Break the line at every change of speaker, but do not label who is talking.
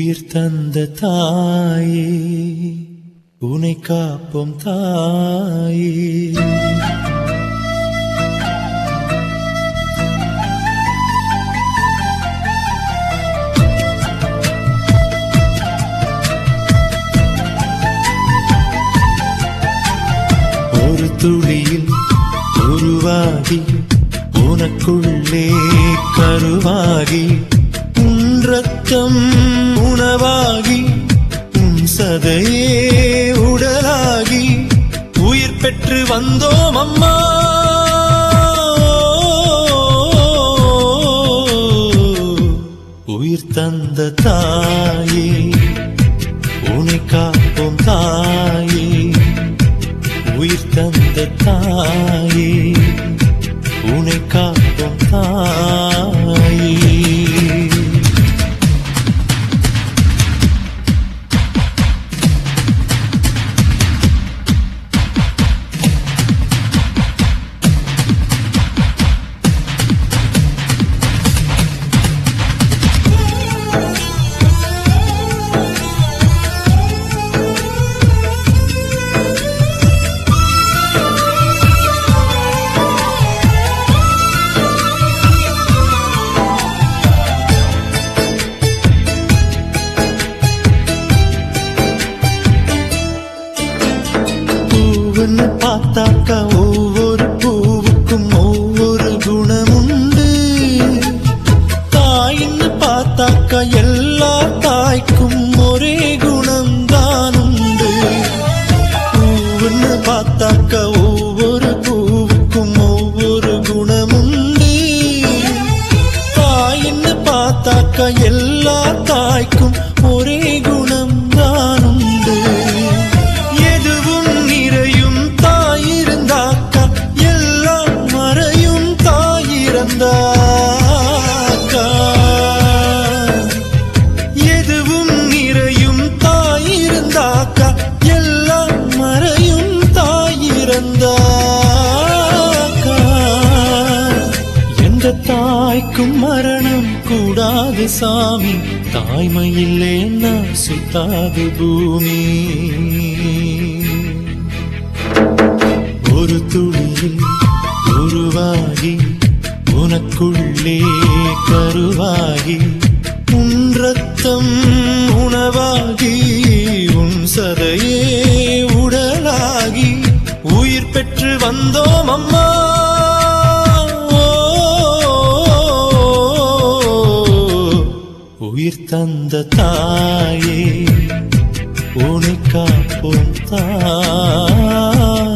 உயிர் தந்த தாயே உனை காப்போம் தாயே ஒரு துளியில் உருவாகி உனக்குள்ளே கருவாகி உன் ரத்தம் உணவாகி உன் சதையே உடலாகி உயிர் பெற்று வந்தோம் அம்மா உயிர் தந்த தாயே உனை காப்போம் தாயே உயிர் தந்த தாயே உனை காக்கும் தாயே பூவுன்னு பார்த்தாக்கா ஒவ்வொரு பூவுக்கும் ஒவ்வொரு குணமுண்டு தாயின்னு பார்த்தாக்கா எல்லா தாய்க்கும் ஒரே குணம்தான் உண்டு பூவுன்னு பார்த்தாக்கா ஒவ்வொரு பூவுக்கும் ஒவ்வொரு குணமுண்டு தாயின்னு பார்த்தாக்கா எல்லா தாய்க்கும் ஒரே குணம்தான் உண்டு எதுவும் நிறையும் தாயிருந்தாக்கா எல்லாம் மறையும் தாயிரந்தாக்கா எதுவும் நிறையும் தாயிருந்தாக்கா எல்லாம் மறையும் தாயிரந்தாக்கா எந்த தாய்க்கும் மரணம் கூடாது சாமி தாய்மையில்லே நான் சுத்தாது பூமி ஒரு துளியில் உருவாகி உனக்குள்ளே கருவாகி உன் ரத்தம் உணவாகி உன் சதையே உடலாகி உயிர் பெற்று வந்தோம் அம்மா உயிர் தந்த தாயே உனை காப்போம் தாயே